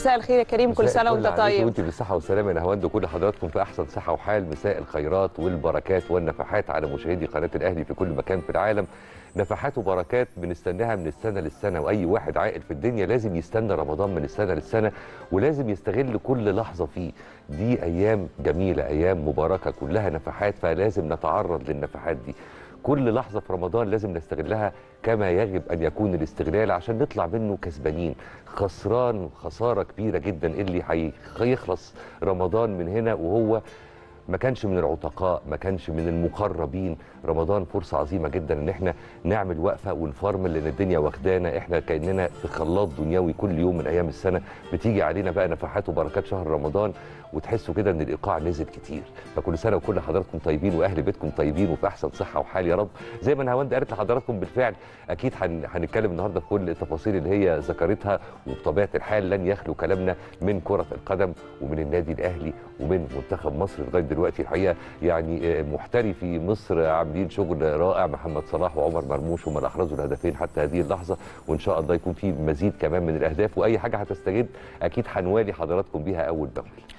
مساء الخير يا كريم كل مساء سنه الفل وانت عليكي طيب وانت بالصحه والسلامه يا نهاوند وكل حضراتكم في احسن صحه وحال مساء الخيرات والبركات والنفحات على مشاهدي قناه الاهلي في كل مكان في العالم نفحات وبركات بنستناها من السنه للسنه واي واحد عاقل في الدنيا لازم يستنى رمضان من السنه للسنه ولازم يستغل كل لحظه فيه دي ايام جميله ايام مباركه كلها نفحات فلازم نتعرض للنفحات دي كل لحظة في رمضان لازم نستغلها كما يجب أن يكون الاستغلال عشان نطلع منه كسبانين خسران خسارة كبيرة جدا اللي هي- هيخلص رمضان من هنا وهو ما كانش من العتقاء ما كانش من المقربين رمضان فرصة عظيمة جدا ان احنا نعمل وقفة ونفرمل لان الدنيا واخدانا احنا كأننا في خلاط دنيوي كل يوم من ايام السنة بتيجي علينا بقى نفحات وبركات شهر رمضان وتحسوا كده ان الايقاع نزل كتير فكل سنة وكل حضراتكم طيبين واهل بيتكم طيبين وفي احسن صحة وحال يا رب زي ما نهاوند قالت لحضراتكم بالفعل اكيد هن- هنتكلم النهارده في كل التفاصيل اللي هي ذكرتها وبطبيعه الحال لن يخلو كلامنا من كره القدم ومن النادي الاهلي ومن منتخب مصر لغايه دلوقتي الحقيقه يعني آه، محترفي مصر عاملين شغل رائع محمد صلاح وعمر مرموش هم اللي احرزوا الهدفين حتى هذه اللحظه وان شاء الله يكون في مزيد كمان من الاهداف واي حاجه هتستجد اكيد هنوالي حضراتكم بيها اول باول